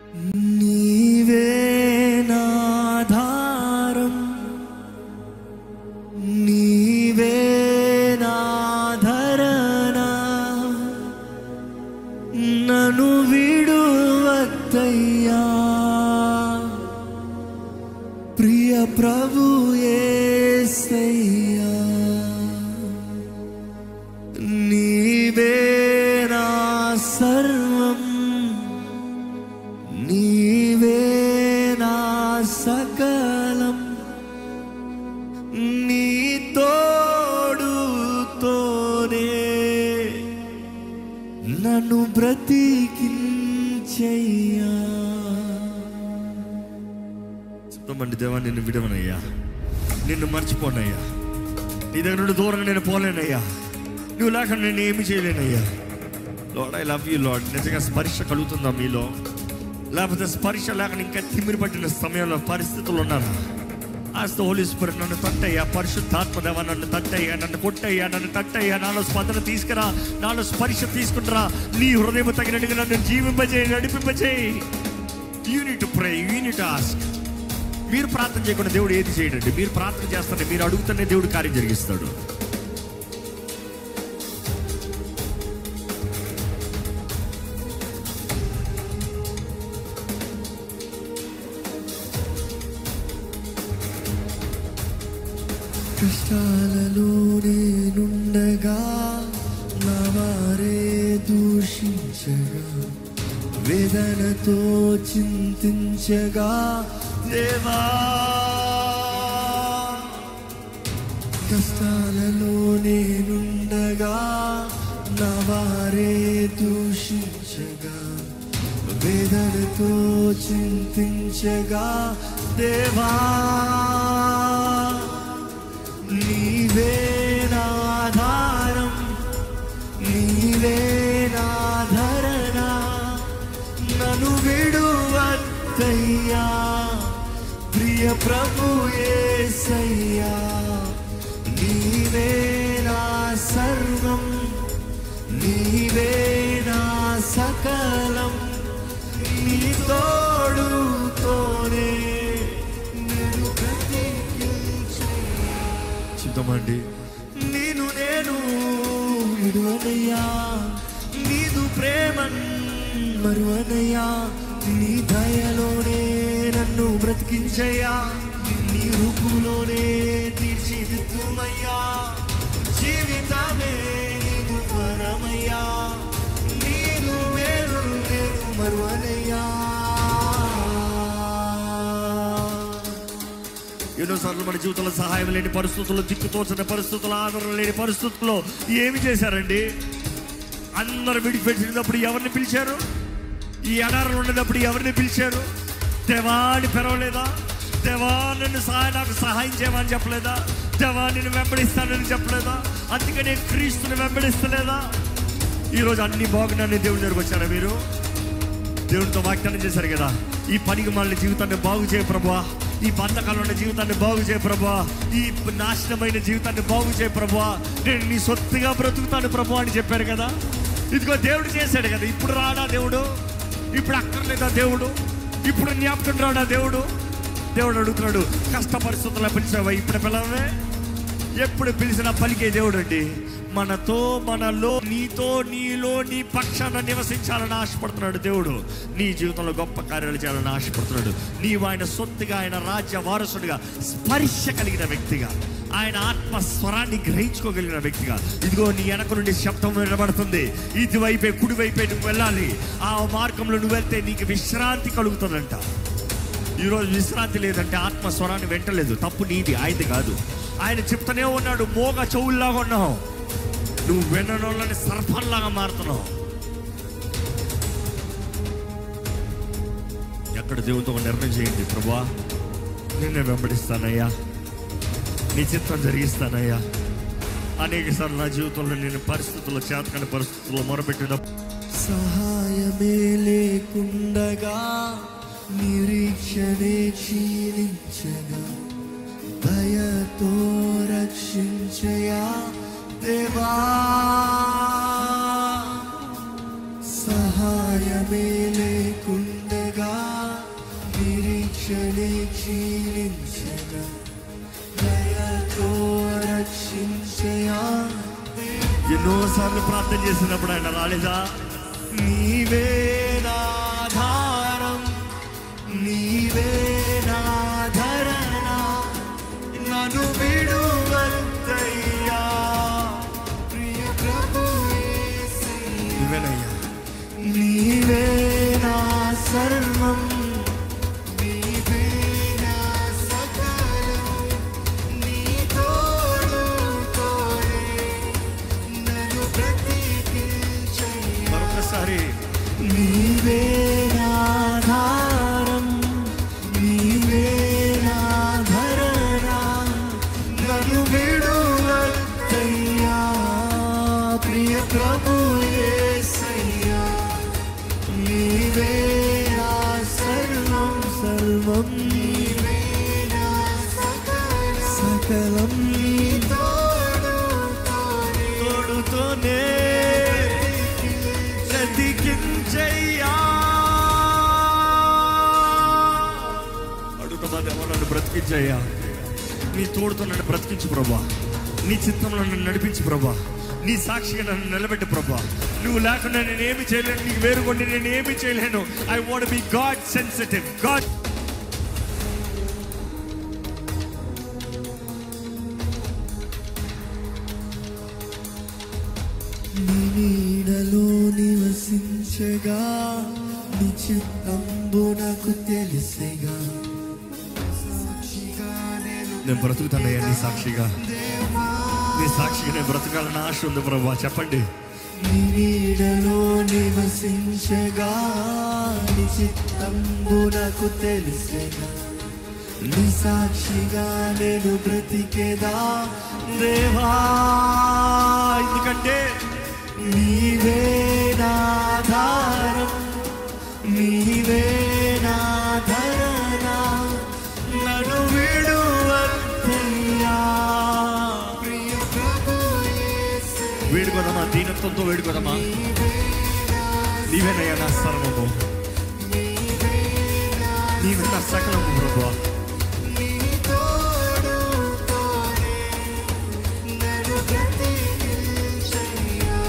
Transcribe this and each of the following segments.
నీవే నాధారం నీవే నాధరణ నన్ను విడువత్తయ్యా ప్రియ ప్రభు యేసయ్యా నీవే నా సర్వం నీవే నా సకలం నీ తోడుతోనే నన్ను బ్రతికించయ్యా చెప్తామండి దేవా నిన్ను విడవనయ్యా నిన్ను మర్చిపోనయ్యా నీ దగ్గర నుండి దూరంగా నేను పోలేనయ్యా నువ్వు లేకుండా నేను ఏమి చేయలేనయ్యా Lord I love you Lord నిజంగా స్పర్శ కలుగుతుందా మీలో లేకపోతే స్పర్శ లేక ఇంకా తిమ్మిరి పట్టిన సమయంలో పరిస్థితులు ఉన్నారా ఆస్త హోలీ స్పిరిట్ నన్ను తట్టయ్యా పరిశుద్ధాత్మ దేవ నన్ను తట్టయ్యా నన్ను కొట్టయ్యా నన్ను తట్టయ్యా నాలో స్పందన తీసుకురా నాలో స్పర్శ తీసుకుంటారా నీ హృదయం తగినట్టుగా నన్ను జీవింపజేయి నడిపింపజేయి యూనిట్ ప్రే యూనిట్ ఆస్క్ మీరు ప్రార్థన చేయకుండా దేవుడు ఏది చేయడండి మీరు ప్రార్థన చేస్తానే మీరు అడుగుతూనే దేవుడు కార్యం జరిగిస్తాడు కష్టాలలో నేనుండగా నా వారే దూషించగా వేదనతో చింతించగా దేవా కష్టాలలో నేనుండగా నా వారే దూషించగా వేదనతో చింతించగా దేవా నీవే నాధారం నీవే నాధరణ నన్ను విడువత్తయ్యా ప్రియ ప్రభు యేసయ్యా నీవే నా సర్వం నీవే నా సకలం నీ తోడుతోనే నేను బ్రతికించయ్యా. చూద్దామండి నేను నేను విడువనయ్యా నీదు ప్రేమన్ మరువనయ్యా నీ దయలోనే నన్ను బ్రతికించయ్యా నీ రూపులోనే తీర్చిదిద్దుమయ్యా జీవితమే నీకు వరమయ్యా నీదు మేలు నేను మరువనయ్యా ఎన్నోసార్లు మన జీవితంలో సహాయం లేని పరిస్థితుల్లో దిక్కుతోచని పరిస్థితుల్లో ఆదరణ లేని పరిస్థితుల్లో ఏమి చేశారండి అందరు విడిపెట్టినప్పుడు ఎవరిని పిలిచారు ఈ ఎడారులు ఉండేటప్పుడు ఎవరిని పిలిచారు దేవాన్ని పెరవలేదా దేవా నన్ను సహాయం నాకు సహాయం చేయమని చెప్పలేదా దేవా నిన్ను వెంబడిస్తానని చెప్పలేదా అందుకనే క్రీస్తుని వెంబడిస్తలేదా ఈరోజు అన్ని బాగున్నాయని దేవుడి దగ్గరకు వచ్చారా మీరు దేవునితో వాగ్దానం చేశారు కదా ఈ పనికి మళ్ళీ జీవితాన్ని బాగు చేయ ప్రభా ఈ బంధకాలు ఉన్న జీవితాన్ని బాగు చేయ ప్రభా ఈ నాశనమైన జీవితాన్ని బాగు చేయ ప్రభా నేను నీ సొత్తుగా బ్రతుకుతాను ప్రభా అని చెప్పారు కదా ఇదిగో దేవుడు చేశాడు కదా ఇప్పుడు రాడా దేవుడు ఇప్పుడు అక్కర్లేదా దేవుడు ఇప్పుడు జ్ఞాపకం రాడా దేవుడు దేవుడు అడుగుతున్నాడు కష్ట పరిస్థితుల్లో పిలిచావా ఇప్పుడు పిల్లవే ఎప్పుడు పిలిచినా పలికే దేవుడు అండి మనతో మనలో నీతో నీలో నీ పక్షాన నివసించాలని ఆశపడుతున్నాడు దేవుడు నీ జీవితంలో గొప్ప కార్యాలు చేయాలని ఆశపడుతున్నాడు నీవు ఆయన సొత్తుగా ఆయన రాజ్య వారసుడిగా స్పర్శ కలిగిన వ్యక్తిగా ఆయన ఆత్మ స్వరాన్ని గ్రహించుకోగలిగిన వ్యక్తిగా ఇదిగో నీ వెనక నుండి శబ్దం వినబడుతుంది ఇటువైపే కుడివైపే నువ్వు వెళ్ళాలి ఆ మార్గంలో నువ్వు వెళ్తే నీకు విశ్రాంతి కలుగుతుందంట ఈరోజు విశ్రాంతి లేదంటే ఆత్మ స్వరాన్ని వెంటలేదు తప్పు నీది ఆయనది కాదు ఆయన చెప్తూనే ఉన్నాడు మోగ చెవుల్లాగా ఉన్నావు నువ్వు వినడంలోని సర్పంలాగా మారుతున్నావు ఎక్కడ దేవునితో ఒక నిర్ణయం చేయండి ప్రభా నిన్నే వెంబడిస్తానయ్యా నీ చిత్తం జరిగిస్తానయ్యా అనేక సార్లు నా జీవితంలో నేను పరిస్థితుల్లో చేతకాని పరిస్థితుల్లో మొరపెట్టినప్పుడు సహాయమే లేకుండగా నిరీక్షణే క్షీణించగా దయతో రక్షించయా దేవా సహాయమే లేకుండగా క్షీణించగా దయతో రక్షించయా ఎన్నోసార్లు ప్రార్థన చేసినప్పుడు ఆయన రాలేదా నీవే నాధారం నీవే నాధరణ నన్ను విడువద్దయ్యా ప్రియ ప్రభు యేసయ్యా. నువ్వేనయ్యా నీవే నా సర్వం నీవే నా సకలం నీ తోడు తోడే నన్ను బ్రతికించయ్యా. మరొకసారి నీవే నాధారం నీవే నాధరణ నన్ను విడువద్దయ్యా ప్రియ ప్రభు యేసయ్యా నీవే నా సర్వం సర్వం నీవే నా సకలం సకలం నీ తోడు తోడే తోడుతోనే బ్రతికించయ్యా అడుగుతా దేవా నన్ను బ్రతికించయ్యా నీ తోడుతో నన్ను బ్రతికించు ప్రభా నీ చిత్తంలో నన్ను నడిపించు ప్రభా నీ సాక్షిగా నన్ను నిలబెట్టు ప్రభా నువ్వు లేకుండా నేను ఏమి చేయలేను నీకు వేరుకొని నేను ఏమి చేయలేను I want be God sensitive God నీ నీడలో నివసించగా నీ చిత్తంబు నాకు తెలిసేగా సాక్షిగా నేను నేను బ్రతుకుతానయ్యా నీ సాక్షిగా నీ సాక్షిగా నేను బ్రతకాలని ఆశ ఉంది ప్రభా చెప్పండి నీ నీడలో నివసించగా నీ చిత్తంబు నాకు తెలిసేగా నీ సాక్షిగా నేను బ్రతికేదా దేవా ఎందుకంటే నీవే నాధారం నీవే నాధరణ నన్ను విడువద్దయ్యా ప్రియ ప్రభు యేసయ్యా. వేడుకోదమా దీనత్వంతో వేడుకోదమా నీవేనయ్యా నా సర్వము నీవే నా సకలము ప్రభా నీ తోడు తోడే నన్ను బ్రతికించయ్యా.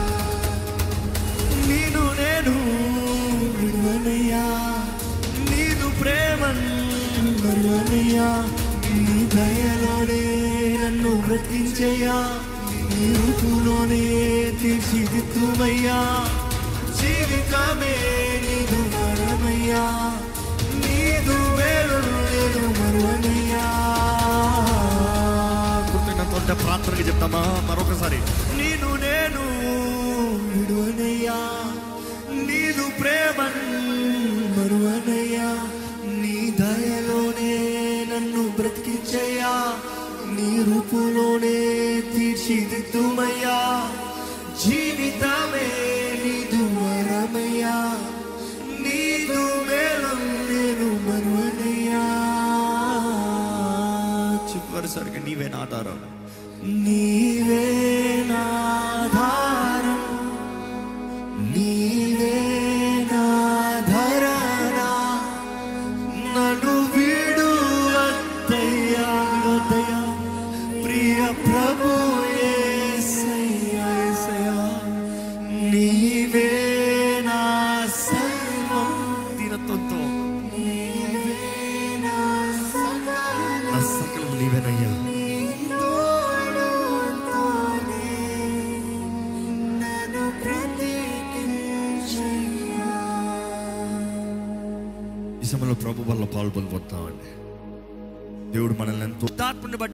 నేను నేను విడువనయ్యా నీదు ప్రేమను మరువనయ్యా నీ దయలోనే నన్ను బ్రతికించయ్యా నీ రూపులోనే తీర్చిదిద్దుమయ్యా జీవితమే నీదు వరమయ్యా నీదు వేలు నేను మరువనయ్యా కృతజ్ఞత ప్రార్థనగా చెప్తామా మరొకసారి నేను నేను విడువనయ్యా నీదు ప్రేమను మరువనయ్యా నీ దయలోనే నన్ను బ్రతికించయ్యా నీ రూపులోనే తీర్చిదిద్దుమయ్యా జీవితమే నీదు వరమయ్యా నీదు మేలు నేను మరువనయ్యా చివరిసరిగా నీవే నా ఆధారం నీవే నాధారం నీవే నాధరణ నన్ను విడువద్దయ్యా విడువద్దయ్యా ప్రియ ప్రభు యేసయ్యా యేసయ్యా నీవే నా సర్వం దీనత్వంతో నీవే నా సకలం నా సకలం నీవేనయ్యా ఈ సమయంలో ప్రభు వల్ల పాల్పొందుతామండి దేవుడు మనల్ని ఎంతో ఆత్మని బట్టి